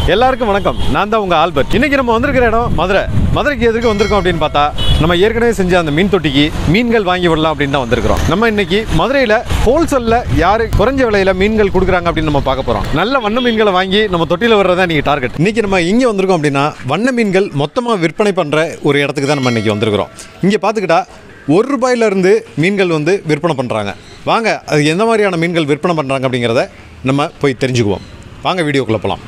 எல்லாருக்கும் வணக்கம் நான் தான் உங்கள் ஆல்பர்ட் இன்னைக்கு நம்ம வந்திருக்கிற இடம் மதுரை மதுரைக்கு எதுக்கு வந்திருக்கோம் அப்படின்னு பார்த்தா நம்ம ஏற்கனவே செஞ்ச அந்த மீன் தொட்டிக்கு மீன்கள் வாங்கி விடலாம் அப்படின்னு தான் வந்திருக்கிறோம் நம்ம இன்னைக்கு மதுரையில் ஹோல்சேலில் யார் குறைஞ்ச விலையில மீன்கள் கொடுக்குறாங்க அப்படின்னு நம்ம பார்க்க போகிறோம் நல்ல வண்ண மீன்களை வாங்கி நம்ம தொட்டியில் வர்றதா நீங்கள் டார்கெட் இன்னைக்கு நம்ம இங்கே வந்திருக்கோம் அப்படின்னா வண்ண மீன்கள் மொத்தமாக விற்பனை பண்ணுற ஒரு இடத்துக்கு தான் நம்ம இன்னைக்கு வந்திருக்கிறோம் இங்கே பார்த்துக்கிட்டா ஒரு ரூபாயிலிருந்து மீன்கள் வந்து விற்பனை பண்ணுறாங்க வாங்க அது எந்த மாதிரியான மீன்கள் விற்பனை பண்ணுறாங்க அப்படிங்கிறத நம்ம போய் தெரிஞ்சுக்குவோம் வாங்க வீடியோக்குள்ளே போகலாம்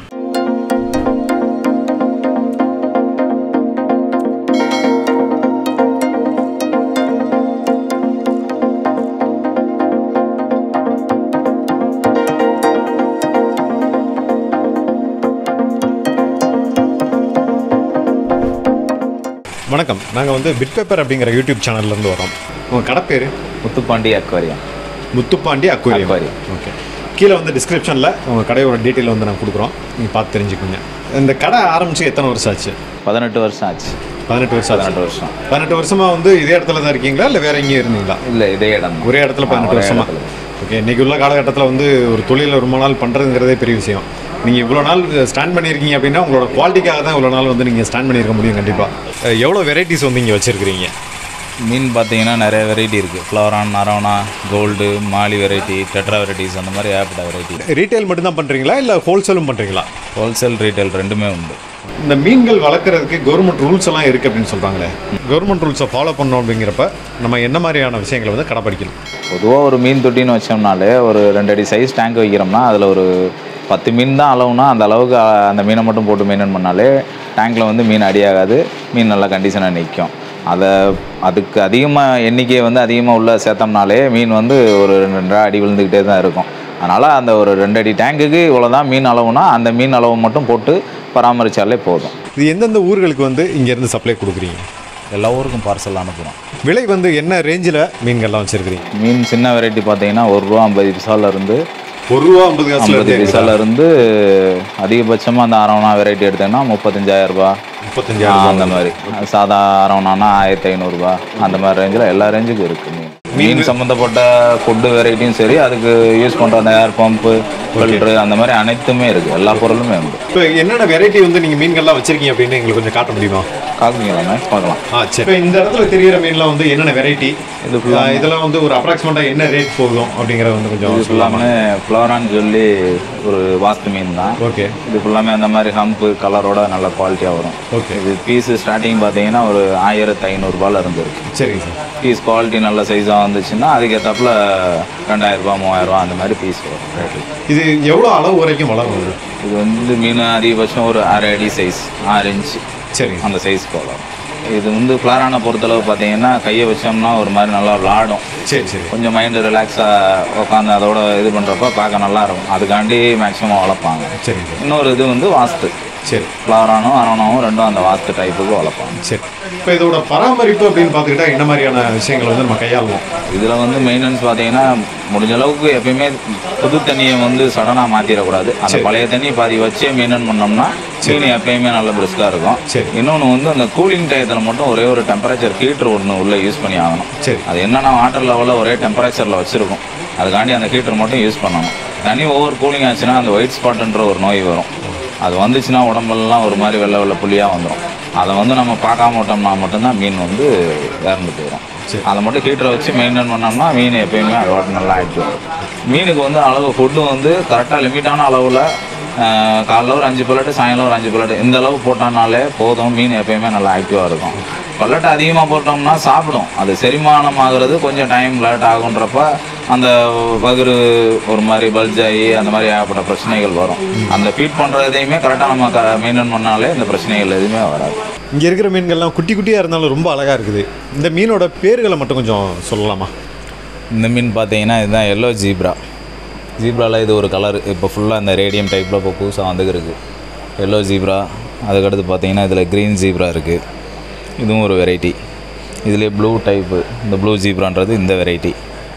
வணக்கம் நாங்கள் வந்து பிட் பேப்பர் அப்படிங்கிற யூடியூப் சேனல்லேருந்து வரோம் உங்கள் கடை பேர் Muthupandi aquarium Muthupandi aquarium Aquarium. Okay கீழே வந்து டிஸ்கிரிப்ஷனில் உங்கள் கடையோட டீட்டெயில் வந்து நான் கொடுக்குறோம் நீங்கள் பார்த்து தெரிஞ்சுக்கோங்க இந்த கடை ஆரம்பித்து எத்தனை வருஷம் ஆச்சு பதினெட்டு வருஷம் ஆச்சு பதினெட்டு வருஷம் ஆச்சு பதினெட்டு வருஷம் பதினெட்டு வருஷமாக வந்து இதே இடத்துல தான் இருக்கீங்களா இல்லை வேற எங்கேயும் இருந்தீங்களா இல்லை இதே இடம் தான். ஒரே இடத்துல ஆ, பதினெட்டு ஒரே வருஷமா இடத்துல. ஓகே இன்னைக்கு உள்ள காலகட்டத்தில் வந்து ஒரு தொழிலில் ரொம்ப நாள் பண்ணுறதுங்கிறதே பெரிய விஷயம் நீங்கள் இவ்வளோ நாள் ஸ்டாண்ட் பண்ணியிருக்கீங்க அப்படின்னா உங்களோட குவாலிட்டிக்காக தான் இவ்வளோ நாள் வந்து நீங்கள் ஸ்டாண்ட் பண்ணியிருக்க முடியும் கண்டிப்பாக எவ்வளோ வெரைட்டிஸ் வந்து இங்கே வச்சுருக்கிறீங்க மீன் பார்த்தீங்கன்னா நிறைய வெரைட்டி இருக்குது ஃப்ளவரான் நரோனா gold molly variety tetra varieties அந்த மாதிரி ஏகப்பட்ட வெரைட்டி ரீட்டைல் மட்டும்தான் பண்ணுறீங்களா இல்லை ஹோல்சேலும் பண்ணுறீங்களா ஹோல்சேல் ரீட்டைல் ரெண்டுமே உண்டு இந்த மீன்கள் வளர்க்குறதுக்கு கவர்மெண்ட் ரூல்ஸ் எல்லாம் இருக்குது அப்படின்னு சொல்கிறாங்களே கவர்மெண்ட் ரூல்ஸை ஃபாலோ பண்ணோம் அப்படிங்கிறப்ப நம்ம என்ன மாதிரியான விஷயங்களை வந்து கடைப்பிடிக்கணும் பொதுவாக ஒரு மீன் தொட்டின்னு வச்சோம்னாலே ஒரு ரெண்டு அடி சைஸ் டேங்க் வைக்கிறோம்னா அதில் ஒரு பத்து மீன் தான் அளவுனா அந்த அளவுக்கு அஹ், அந்த மீனை மட்டும் போட்டு மெயின்டைன் பண்ணாலே டேங்க்கில் வந்து மீன் அடியாகாது மீன் நல்லா கண்டிஷனாக நிற்கும் அதை அதுக்கு அதிகமாக எண்ணிக்கையை வந்து அதிகமாக உள்ள சேர்த்தோம்னாலே மீன் வந்து ஒரு ரெண்டு ரெண்டு அடி விழுந்துக்கிட்டே தான் இருக்கும் அதனால் அந்த ஒரு ரெண்டு அடி டேங்குக்கு இவ்வளோ தான் மீன் அளவுனா அந்த மீன் அளவு மட்டும் போட்டு பராமரித்தாலே போதும் இது எந்தெந்த ஊர்களுக்கு வந்து இங்கேருந்து சப்ளை கொடுக்குறீங்க எல்லா ஊருக்கும் பார்சல் அனுப்புகிறோம் விலை வந்து என்ன ரேஞ்சில் மீன்கள்லாம் வச்சுருக்கிறீங்க மீன் சின்ன வெரைட்டி பார்த்தீங்கன்னா ஒரு ரூபா ஐம்பது பைசால இருந்து ஒரு ரூபா ஐம்பது ஐம்பது காசுல பைசால இருந்து அதிகபட்சமாக அந்த அரவணா வெரைட்டி எடுத்தீங்கன்னா முப்பத்தஞ்சாயிரம் ரூபாய் முப்பத்தஞ்சாயிரம் அந்த மாதிரி சாதா அரவணானா ஆயிரத்தி ஐநூறுரூபா அந்த மாதிரி ரேஞ்சில் எல்லா ரேஞ்சுக்கும் இருக்குது மீன் மீன் சம்மந்தப்பட்ட ஃபுட்டு வெரைட்டியும் சரி அதுக்கு யூஸ் பண்ணுற அந்த ஏர் பம்பு ஃபில்ட்ரு அந்த மாதிரி அனைத்துமே இருக்குது எல்லா பொருளுமே உண்டு இப்போ என்னென்ன வெரைட்டி வந்து நீங்கள் மீன்கள்லாம் வச்சிருக்கீங்க அப்படின்னு எங்களுக்கு கொஞ்சம் காட்ட முடியுமா காக்குங்களாமே பார்க்கலாம் ஆ சரி இப்போ இந்த இடத்துல தெரியிற மீன்லாம் வந்து என்னென்ன வெரைட்டி இது இதெல்லாம் வந்து ஒரு அப்ராக்சிமேட்டாக என்ன ரேட் போகும் அப்படிங்கிறத வந்து கொஞ்சம் இது சொல்லலாமா ஃபுல்லாமே ஃப்ளவரான்னு சொல்லி ஒரு வாஸ்து மீன் தான் ஓகே இது ஃபுல்லாமே அந்த மாதிரி ஹம்பு கலரோட நல்ல குவாலிட்டியாக வரும் ஓகே இது பீஸு ஸ்டார்டிங் பார்த்தீங்கன்னா ஒரு ஆயிரத்தி ஐநூறுரூபால இருந்து இருக்கு சரிங்க சார் பீஸ் குவாலிட்டி நல்ல சைஸாக வந்துச்சுன்னா அதுக்கேற்றாப்புல ரெண்டாயிரம் ரூபாய் மூவாயிரம் ரூபாய் அந்த மாதிரி பீஸ் வரும் ரேட்டு இது எவ்வளோ அளவு வரைக்கும் வளரும் இது? இது வந்து மீன் அதிகபட்சம் ஒரு அரை அடி சைஸ் ஆறு இன்ச்சு சரிங்க அந்த சைஸ்க்கு வளரும் இது வந்து ஃப்ளாரான பொறுத்தளவு பார்த்தீங்கன்னா கையை வச்சோம்னா ஒரு மாதிரி நல்லா விளாடும் சரி சரி கொஞ்சம் மைண்டு ரிலாக்ஸாக உட்காந்து அதோட இது பண்ணுறப்ப பார்க்க நல்லா இருக்கும் அதுக்காண்டி மேக்ஸிமம் வளர்ப்பாங்க சரிங்க சார் இன்னொரு இது வந்து வாஸ்து சரி ஃப்ளவரானும் அரணாவும் ரெண்டும் அந்த வாஸ்து டைப்புக்கு வளர்ப்பாங்க சரி இப்போ இதோட பராமரிப்பு அப்படின்னு பார்த்துக்கிட்டா என்ன மாதிரியான விஷயங்களை வந்து நம்ம கையாளுவோம் இதில் வந்து மெயின்டெனன்ஸ் பார்த்தீங்கன்னா முடிஞ்ச அளவுக்கு எப்பயுமே புது தண்ணியை வந்து சடனாக மாற்றிடக்கூடாது அந்த பழைய தண்ணி பாதி வச்சே மெயின்டைன் பண்ணோம்னா மீன் எப்பயுமே நல்ல பிரிஸ்காக இருக்கும் சரி. இன்னொன்று வந்து அந்த கூலிங் டயத்தில் மட்டும் ஒரே ஒரு டெம்பரேச்சர் ஹீட்டர் ஒன்று உள்ளே யூஸ் பண்ணி ஆகணும் சரி அது என்னென்னா வாட்டர் லெவலில் ஒரே டெம்பரேச்சரில் வச்சுருக்கும் அதுக்காண்டி அந்த ஹீட்டர் மட்டும் யூஸ் பண்ணணும் தண்ணி ஓவர் கூலிங் ஆச்சுன்னா அந்த ஒயிட் ஸ்பாட்ன்ற ஒரு நோய் வரும் அது வந்துச்சுன்னா உடம்பெல்லாம் ஒரு மாதிரி வெள்ளை வெள்ளை புள்ளியாக வந்துடும் அதை வந்து நம்ம பார்க்காம விட்டோம்னா மட்டும்தான் மீன் வந்து இறந்து போயிடும் சரி. அதை மட்டும் ஹீட்டரை வச்சு மெயின்டைன் பண்ணோம்னா மீன் எப்பயுமே அதோட நல்லா ஆகிட்டு வரும் மீனுக்கு வந்து அளவு ஃபுட்டு வந்து கரெக்டாக லிமிட்டான அளவில் காலைல ஒரு அஞ்சு பல்லட்டு சாயங்காலம் ஒரு அஞ்சு பல்லட்டு இந்த அளவு போட்டோம்னாலே போதும் மீன் எப்பயுமே நல்லா ஆக்டிவாக இருக்கும் பல்லட்டு அதிகமாக போட்டோம்னா சாப்பிடும் அது செரிமானம் ஆகுறது கொஞ்சம் டைம் லேட் ஆகுன்றப்ப அந்த வகுறு ஒரு மாதிரி பல்ஜ் ஆகி அந்த மாதிரி ஏகப்பட்ட பிரச்சனைகள் வரும் அந்த ஃபீட் பண்ணுறதையுமே கரெக்டாக நம்ம க மெயின்டைன் பண்ணாலே இந்த பிரச்சனைகள் எதுவுமே வராது இங்கே இருக்கிற மீன்கள்லாம் குட்டி குட்டியாக இருந்தாலும் ரொம்ப அழகாக இருக்குது இந்த மீனோட பேர்களை மட்டும் கொஞ்சம் சொல்லலாமா இந்த மீன் பார்த்தீங்கன்னா இதுதான் எல்லோ ஜீப்ரா ஜீப்ராவில் இது ஒரு கலர் இப்போ ஃபுல்லாக இந்த ரேடியம் டைப்பில் இப்போ புதுசாக வந்துருக்கு எல்லோ ஜீப்ரா அதுக்கடுத்து பார்த்தீங்கன்னா இதில் க்ரீன் ஜீப்ரா இருக்குது இதுவும் ஒரு வெரைட்டி இதுலேயே ப்ளூ டைப்பு இந்த ப்ளூ ஜீப்ரான்றது இந்த வெரைட்டி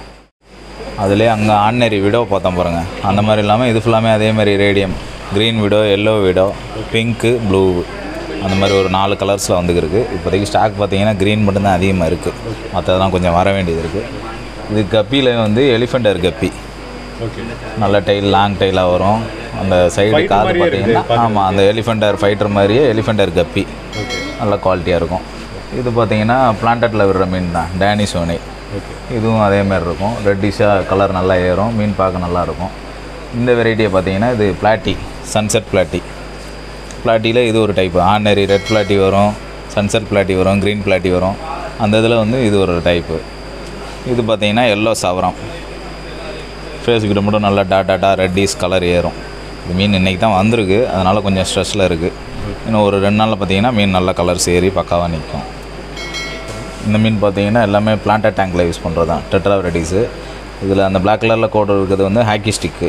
அதுலேயே அங்கே ஆர்டினரி விடோ பார்த்தோம் பாருங்கள் அந்த மாதிரி இல்லாமல் இது ஃபுல்லாமே அதே மாதிரி radium green widow yellow widow pink blue அந்த மாதிரி ஒரு நாலு கலர்ஸில் வந்துருக்கு இப்போதைக்கு ஸ்டாக் பார்த்தீங்கன்னா க்ரீன் மட்டும்தான் அதிகமாக இருக்குது மற்றதெல்லாம் கொஞ்சம் வர வேண்டியது இருக்குது இது கப்பியில் வந்து எலிஃபெண்டர் கப்பி ஓகே நல்ல டைல் லாங் டைலாக வரும் அந்த சைடு Fighter காது மாதிரியே இருக்குது, பார்த்தீங்கன்னா ஆமாம் அந்த எலிஃபெண்டர் ஃபைட்டர் மாதிரியே எலிஃபெண்டர் கப்பி நல்ல குவாலிட்டியாக இருக்கும் இது பார்த்தீங்கன்னா பிளான்டட்டில் விடுற மீன் தான் டேனி சோனி இதுவும் அதே மாதிரி இருக்கும் ரெட்டிஷாக கலர் நல்லா ஏறும் மீன் பார்க்க நல்லா இருக்கும் இந்த வெரைட்டியை பார்த்தீங்கன்னா இது பிளாட்டி சன்செட் பிளாட்டி பிளாட்டியில் இது ஒரு டைப்பு ஆர்டினரி ரெட் பிளாட்டி வரும் சன்செட் பிளாட்டி வரும் க்ரீன் பிளாட்டி வரும் அந்த இதில் வந்து இது ஒரு டைப்பு இது பார்த்தீங்கன்னா எல்லோ சவரம் ஃபேஸ் கிட்ட மட்டும் நல்லா டாட் டாட்டாக ரெட்டிஸ் கலர் ஏறும் இது மீன் இன்றைக்கி தான் வந்திருக்கு அதனால் கொஞ்சம் ஸ்ட்ரெஸ்ஸில் இருக்குது இன்னும் ஒரு ரெண்டு நாளில் பார்த்தீங்கன்னா மீன் நல்ல கலர்ஸ் ஏறி பக்காவாக நிற்கும் இந்த மீன் பார்த்தீங்கன்னா எல்லாமே பிளான்டட் டேங்கில் யூஸ் பண்ணுறது தான் டெட்ரா வெரைட்டிஸு இதில் அந்த Black கலரில் கோடு இருக்கிறது வந்து ஹாக்கி ஸ்டிக்கு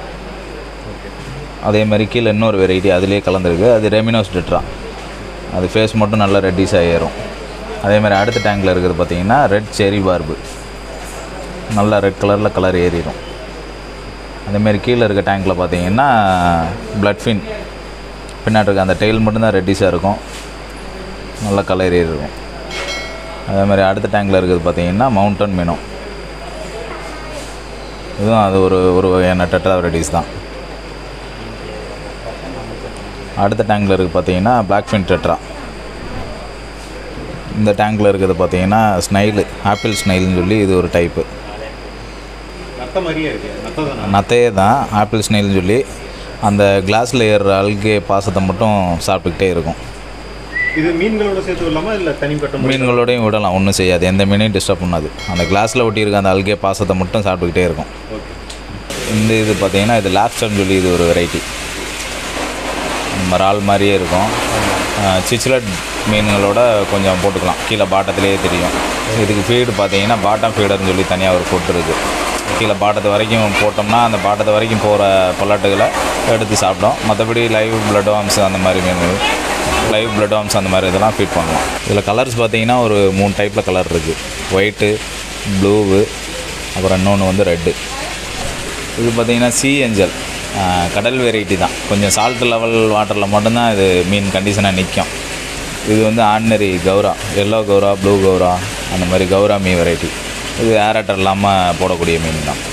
அதே மாதிரி கீழே இன்னொரு வெரைட்டி அதிலே கலந்துருக்கு அது ரெமினோஸ் டெட்ரா அது ஃபேஸ் மட்டும் நல்லா ரெட்டிஸாக ஏறும் அதே மாதிரி அடுத்த டேங்கில் இருக்கிறது பார்த்தீங்கன்னா ரெட் செரி பார்பு நல்லா ரெட் கலரில் கலர் ஏறிடும் அதேமாரி கீழே இருக்க டேங்க்கில் பார்த்தீங்கன்னா பிளட் ஃபின் பின்னாடி இருக்க அந்த டெயில் மட்டும்தான் ரெட்டிஸாக இருக்கும் நல்லா கலர் ஏறி இருக்கும் அதே மாதிரி அடுத்த டேங்கில் இருக்கிறது பார்த்தீங்கன்னா மவுண்டன் மீனும் இதுவும் அது ஒரு ஒரு வகையான டெட்ரா வெரைட்டிஸ் தான் அடுத்த டேங்கில் இருக்குது பார்த்தீங்கன்னா பிளாக் ஃபின் டெட்ரா இந்த டேங்கில் இருக்கிறது பார்த்தீங்கன்னா ஸ்னைலு ஆப்பிள் ஸ்னைல்னு சொல்லி இது ஒரு டைப்பு நத்த மாதிரியே இருக்கு நத்த தானே நத்தையே தான் ஆப்பிள் ஸ்னைல்னு சொல்லி அந்த கிளாஸில் ஏறுற அல்கே பாசத்தை மட்டும் சாப்பிட்டுக்கிட்டே இருக்கும் இது மீன்களோட சேர்த்து இல்லாமல் இல்லை தனிப்பட்ட மீன்களோடையும் விடலாம் ஒன்றும் செய்யாது எந்த மீனையும் டிஸ்டர்ப் பண்ணாது அந்த கிளாஸில் ஒட்டியிருக்க அந்த அல்கே பாசத்தை மட்டும் சாப்பிட்டுக்கிட்டே இருக்கும் ஓகே இந்த இது பார்த்தீங்கன்னா இது லாப்ஸ்டர்னு சொல்லி இது ஒரு வெரைட்டி மறால் மாதிரியே இருக்கும் சிச்சிலட் மீன்களோட கொஞ்சம் போட்டுக்கலாம் கீழே பாட்டத்திலேயே தெரியும் இதுக்கு ஃபீடு பார்த்தீங்கன்னா பாட்டம் ஃபீடர்னு சொல்லி தனியாக ஒரு ஃபுட் இருக்குது கீழே பாட்டத்து வரைக்கும் போட்டோம்னா அந்த பாட்டத்து வரைக்கும் போகிற பல்லாட்டுகளை எடுத்து சாப்பிட்டோம் மற்றபடி லைவ் பிளட் வாம்ஸ் அந்த மாதிரி மீன்கள் லைவ் பிளட் வாம்ஸ் அந்த மாதிரி இதெல்லாம் ஃபீட் பண்ணலாம் இதில் கலர்ஸ் பார்த்தீங்கன்னா ஒரு மூணு டைப்பில் கலர் இருக்குது ஒயிட்டு ப்ளூவு அப்புறம் இன்னொன்று வந்து ரெட்டு இது பார்த்தீங்கன்னா சி ஏஞ்சல் கடல் வெரைட்டி தான் கொஞ்சம் சால்ட் லெவல் வாட்டரில் மட்டும்தான் இது மீன் கண்டிஷனாக நிற்கும் இது வந்து ஆர்டினரி கௌரா எல்லோ கௌரா ப்ளூ கௌரா அந்த மாதிரி கௌரா மீன் வெரைட்டி இது ஏரட்டர் இல்லாமல் போடக்கூடிய மீன் தான்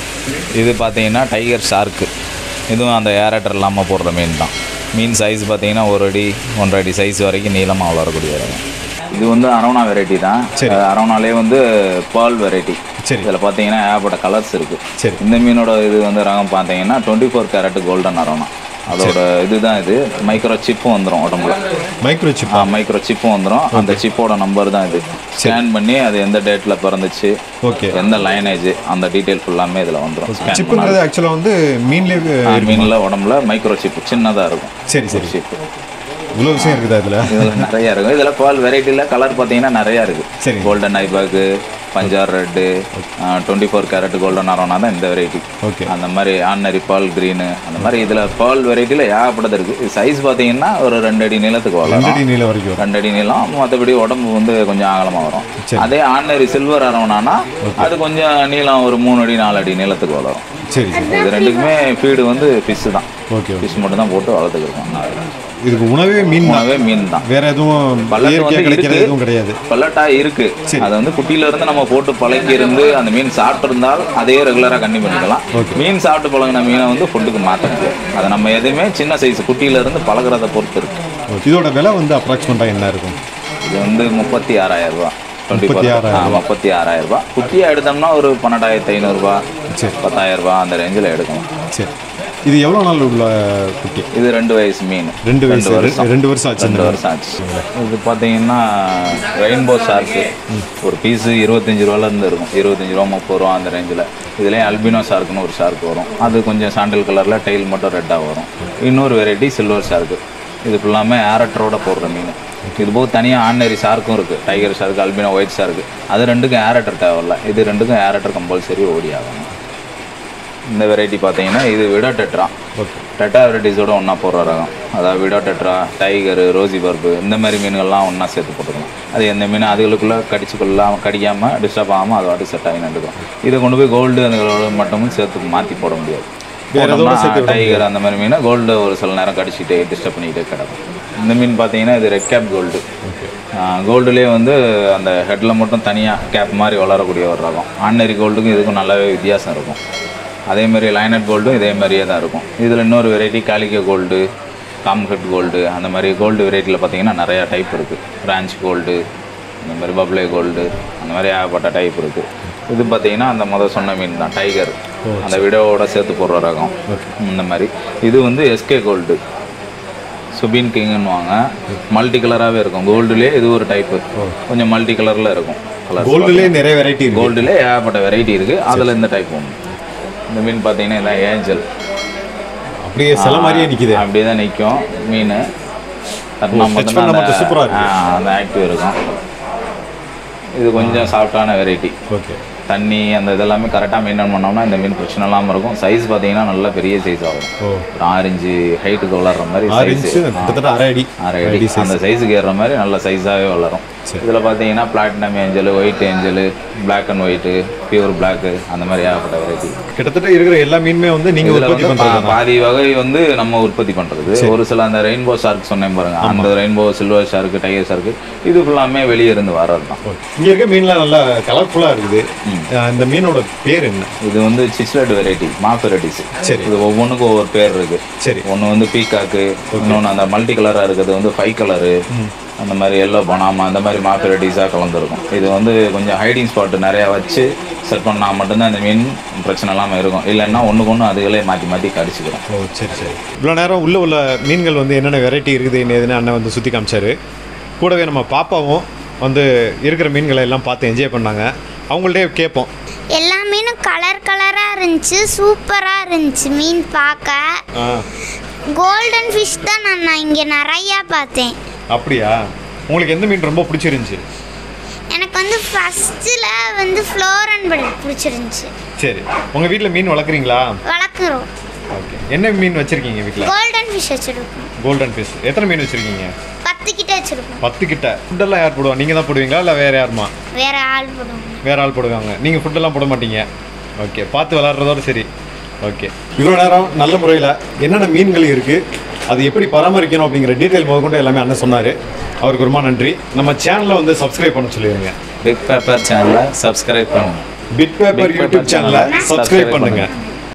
இது பார்த்தீங்கன்னா டைகர் ஷார்க்கு இதுவும் அந்த ஏரட்டர் இல்லாமல் போடுற மீன் தான் மீன் சைஸ் பார்த்தீங்கன்னா ஒரு அடி ஒன்றரை அடி சைஸ் வரைக்கும் நீளமாக வளரக்கூடிய ரகம் இது வந்து அரோனா வெரைட்டி தான் சரி. அரோனாலே வந்து பால் வெரைட்டி சரி. இதில் பார்த்தீங்கன்னா ஏகப்பட்ட கலர்ஸ் இருக்குது சரி இந்த மீனோட இது வந்து ரகம் பார்த்தீங்கன்னா டுவெண்ட்டி ஃபோர் கேரட் கோல்டன் அரோனா அதோட இதுதான் இது மைக்ரோ சிப்பும் வந்துடும் உடம்புல மைக்ரோ சிப் மைக்ரோ சிப்பும் வந்துடும் அந்த சிப்போட நம்பர் தான் இது ஸ்கேன் பண்ணி அது எந்த டேட்டில் பிறந்துச்சு ஓகே எந்த லைனேஜ் அந்த டீட்டெயில் ஃபுல்லாமே இதில் வந்துடும் ஸ்கேன் சிப்புங்கிறது ஆக்சுவலாக வந்து மீன்லேயே மீனில் உடம்புல மைக்ரோ சிப்பு சின்னதாக இருக்கும் சரி சரி சிப்பு இவ்வளோ விஷயம் இருக்குதா இதில் இதில் நிறைய இருக்கும் இதில் பால் வெரைட்டியில் கலர் பார்த்தீங்கன்னா நிறையா இருக்குது சரி. கோல்டன் ஐபாக்கு பஞ்சார் red twenty four carat golden அரோனா தான் இந்த வெரைட்டி ஓகே அந்த மாதிரி ஆர்டினரி பால் க்ரீனு அந்த மாதிரி இதில் பால் வெரைட்டியில் ஏகப்பட்டது இருக்குது சைஸ் பார்த்தீங்கன்னா ஒரு ரெண்டு அடி நீளத்துக்கு வளரும் ரெண்டடி நீளம் வரைக்கும் வரும். ரெண்டு அடி நீளம் மற்றபடி உடம்பு வந்து கொஞ்சம் அகலமாக வரும் சரி. அதே ஆர்டினரி சில்வர் அரோனானா அது கொஞ்சம் நீளம் ஒரு மூணு அடி நாலு அடி நீளத்துக்கு வளரும் சரி சரி இது ரெண்டுக்குமே ஃபீடு வந்து ஃபிஷ்ஷு தான் ஓகே ஓகே ஃபிஷ் மட்டும் தான் போட்டு வளர்த்துக்கிருக்கோம் இதுக்கு உணவே மீன் தான் உணவே மீன் தான் வேற எதுவும் பல்லட்டு இயற்கையாக வந்து கிடைக்கிறது இருக்கு. எதுவும் கிடையாது பல்லட்டா இருக்கு அதை வந்து குட்டியில இருந்து நம்ம போட்டு பழக்கி இருந்து அந்த மீன் சாப்பிட்டு இருந்தால் அதே ரெகுலரா கண்ணி பண்ணிக்கலாம் மீன் சாப்பிட்டு பழகின மீனை வந்து ஃபுட்டுக்கு மாற்ற முடியாது அதை நம்ம எதுவுமே சின்ன சைஸ் குட்டியில இருந்து பழகுறத பொறுத்து இருக்கு ஓகே. இதோட விலை வந்து அப்ராக்சிமேட்டாக என்ன இருக்கும் இது வந்து முப்பத்தி ஆறாயிரம் ரூபாய் டுவெண்ட்டி முப்பத்தி ஆறாயிரம் முப்பத்தி ஆறாயிரம் ரூபாய் குட்டியா எடுத்தோம்னா ஒரு பன்னெண்டாயிரத்தி ஐநூறுரூபா சரி பத்தாயிரம் ரூபாய் அந்த ரேஞ்சில் எடுக்கணும் சரி இது எவ்வளோ நாள் உள்ள குட்டி இது ரெண்டு வயசு மீன் ரெண்டு வயசு வருஷம். ரெண்டு வருஷம் ஆச்சு ரெண்டு வருஷம் ஆச்சு இது பார்த்தீங்கன்னா ரெயின்போ ஷார்க்கு ஒரு பீஸு இருபத்தஞ்சி ரூபாலேருந்து இருக்கும் இருபத்தஞ்சி ரூபா முப்பது ரூபா அந்த ரேஞ்சில் இதுலேயே அல்பினோ ஷார்க்குன்னு ஒரு ஷார்க் வரும் அது கொஞ்சம் சாண்டல் கலரில் டைல் மட்டும் ரெட்டாக வரும் இன்னொரு வெரைட்டி சில்வர் ஷார்க்கு இது ஃபுல்லாமே ஏரட்டரோட போடுற மீன் இது போக தனியாக ஆர்டினரி ஷார்க்கும் இருக்குது tiger shark albino white shark அது ரெண்டுக்கும் ஏரட்டர் தேவையில்ல இது ரெண்டுக்கும் ஏரட்டர் கம்பல்சரி ஓடி ஆகணும் இந்த வெரைட்டி பார்த்தீங்கன்னா இது விடோ டெட்ரா ஓகே டெட்டா வெரைட்டிஸோட ஒன்றா போடுற ரகம் அதாவது widow tetra tiger rosy barb இந்த மாதிரி மீன்கள்லாம் ஒன்றா சேர்த்து போட்டுக்கலாம் அது எந்த மீன் அதுகளுக்குள்ளே கடிச்சு கொள்ளாமல் கடிக்காமல் டிஸ்டர்ப் ஆகாமல் அது வாட்டு செட் ஆகி நின்றுக்கும் இதை கொண்டு போய் கோல்டு அதுகளோட மட்டும் சேர்த்து மாற்றி போட முடியாது வேற எதோட சேர்த்து விட டைகர் அந்த மாதிரி மீனை கோல்டு ஒரு சில நேரம் கடிச்சிட்டே டிஸ்டர்ப் பண்ணிக்கிட்டே கிடக்கும் இந்த மீன் பார்த்தீங்கன்னா இது ரெட் கேப் கோல்டு கோல்டுலேயே வந்து அந்த ஹெட்டில் மட்டும் தனியாக கேப் மாதிரி வளரக்கூடிய ஒரு ரகம் ஆர்டினரி கோல்டுக்கும் இதுக்கும் நல்லாவே வித்தியாசம் இருக்கும் அதே மாதிரி லைனட் கோல்டும் இதே மாதிரியே தான் இருக்கும் இதில் இன்னொரு வெரைட்டி காலிகோ கோல்டு காம்கட் கோல்டு அந்த மாதிரி கோல்டு வெரைட்டியில் பார்த்தீங்கன்னா நிறையா டைப் இருக்குது பிரான்ச் கோல்டு இந்த மாதிரி பப்ளே கோல்டு அந்த மாதிரி ஏகப்பட்ட டைப் இருக்குது இது பார்த்தீங்கன்னா அந்த முத சொன்ன மீன் தான் டைகர் அந்த விடோவோட சேர்த்து போடுற ரகம் இந்த மாதிரி இது வந்து எஸ்கே கோல்டு சுபின் கிங்னுவாங்க மல்டி கலராகவே இருக்கும் கோல்டுலேயே இது ஒரு டைப்பு கொஞ்சம் மல்டி கலரில் இருக்கும் கலர் கோல்டுலேயே நிறைய வெரைட்டி இருக்கு கோல்டுலேயே ஏகப்பட்ட வெரைட்டி இருக்குது அதில் இந்த டைப் ஒன்று இந்த மீன் பார்த்தீங்கன்னா இதான் ஏஞ்சல் அப்படியே சில மாதிரியே நிக்குது அப்படியே தான் நிற்கும் மீன் தட்டினா touch மட்டும்தான் பண்ணா மட்டும் அந்த- super ஆ இருக்கு. ஆ, அந்த ஆக்டிவ் இருக்கும் இது கொஞ்சம் சாஃப்டான வெரைட்டி ஓகே தண்ணி அந்த இதெல்லாமே கரெக்டாக மெயின்டைன் பண்ணோம்னா இந்த மீன் பிரச்சனை இல்லாமல் இருக்கும் சைஸ் பார்த்தீங்கன்னா நல்லா பெரிய சைஸ் ஆகும் ஓ ஒரு ஆறு இன்ச்சு ஹைட்டுக்கு வளர்ற மாதிரி ஆறு சைஸ் இன்ச்சு கிட்டத்தட்ட அரை அடி அரை அடி அந்த சைஸுக்கு ஏறுற மாதிரி நல்ல சைஸாகவே வளரும் இதில் பார்த்தீங்கன்னா platinum angel white angel black and white pure black அந்த மாதிரி ஏகப்பட்ட வெரைட்டி கிட்டத்தட்ட இருக்கிற எல்லா மீனுமே வந்து நீங்க இதுல உற்பத்தி வந்து பண்றது பா- பாதி வகை வந்து நம்ம உற்பத்தி பண்றது ஒரு சில அந்த ரெயின்போ ஷார்க் சொன்னேன் பாருங்க அந்த rainbow silver shark tiger shark இது ஃபுல்லாமே வெளியே இருந்து வர்றது தான் இங்க இருக்க மீன்லாம் நல்லா கலர்ஃபுல்லா இருக்குது அஹ் இந்த மீனோட பேர் என்ன இது வந்து சிச்லட் வெரைட்டி மாப் வெரைட்டிஸ் சரி. இது ஒவ்வொன்றுக்கும் ஒவ்வொரு பேர் இருக்கு சரி ஒன்று வந்து பீகாக்கு இன்னொன்று அந்த மல்டி கலராக இருக்கிறது வந்து ஃபைவ் கலரு அந்த மாதிரி எல்லோ பனாமா அந்த மாதிரி மாப் வெரைட்டிஸாக கலந்துருக்கும் இது வந்து கொஞ்சம் ஹைடிங் ஸ்பாட் நிறையா வச்சு செட் பண்ணால் மட்டும்தான் இந்த மீன் பிரச்சனை இல்லாமல் இருக்கும் இல்லைன்னா ஒன்றுக்கு ஒன்று அதுகளே மாற்றி மாற்றி கடிச்சிக்கிறோம் ஓ சரி சரி இவ்வளோ நேரம் உள்ள உள்ள மீன்கள் வந்து என்னென்ன வெரைட்டி இருக்குது எதுன்னு அண்ணன் வந்து சுற்றி காமிச்சாரு கூடவே நம்ம பாப்பாவும் வந்து இருக்கிற மீன்களை எல்லாம் பார்த்து என்ஜாய் பண்ணாங்க அவங்கள்ட்டே கேட்போம் எல்லா மீனும் கலர் கலராக இருந்துச்சு சூப்பராக இருந்துச்சு மீன் பார்க்க ஆ கோல்டன் ஃபிஷ் தான் நான் நான் இங்கே நிறையா பார்த்தேன் அப்படியா உங்களுக்கு எந்த மீன் ரொம்ப பிடிச்சிருந்துச்சி எனக்கு வந்து ஃபஸ்ட்டில் வந்து ஃப்ளோரன் பட் பிடிச்சிருந்துச்சு சரி உங்கள் வீட்டில் மீன் வளர்க்குறீங்களா வளர்க்குறோம் ஓகே என்ன மீன் வச்சுருக்கீங்க வீட்டில் கோல்டன் ஃபிஷ் வச்சுருக்கோம் கோல்டன் ஃபிஷ் எத்தனை மீன் வச்சுருக்கீங்க பத்து கிட்ட வச்சுருக்கோம் பத்து கிட்ட ஃபுட்டெல்லாம் யார் போடுவா நீங்கள் தான் போடுவீங்களா இல்லை வேறு யாருமா வேற ஆள் போடுவோம் வேற ஆள் போடுவாங்க நீங்கள் ஃபுட்டெல்லாம் போட மாட்டீங்க ஓகே பார்த்து விளாட்றதோட சரி ஓகே இவ்வளோ நேரம் நல்ல முறையில் என்னென்ன மீன்கள் இருக்குது அது எப்படி பராமரிக்கணும் அப்படிங்கிற டீட்டெயில் முதற்கொண்டு எல்லாமே அண்ணன் சொன்னார் அவருக்கு ரொம்ப நன்றி நம்ம சேனலை வந்து சப்ஸ்கிரைப் பண்ண சொல்லிடுங்க பிக் பேப்பர் சேனலை சப்ஸ்கிரைப் பண்ணுங்க big pepper Big YouTube Pepper சேனலை channel சப்ஸ்கிரைப் பண்ணுங்கள்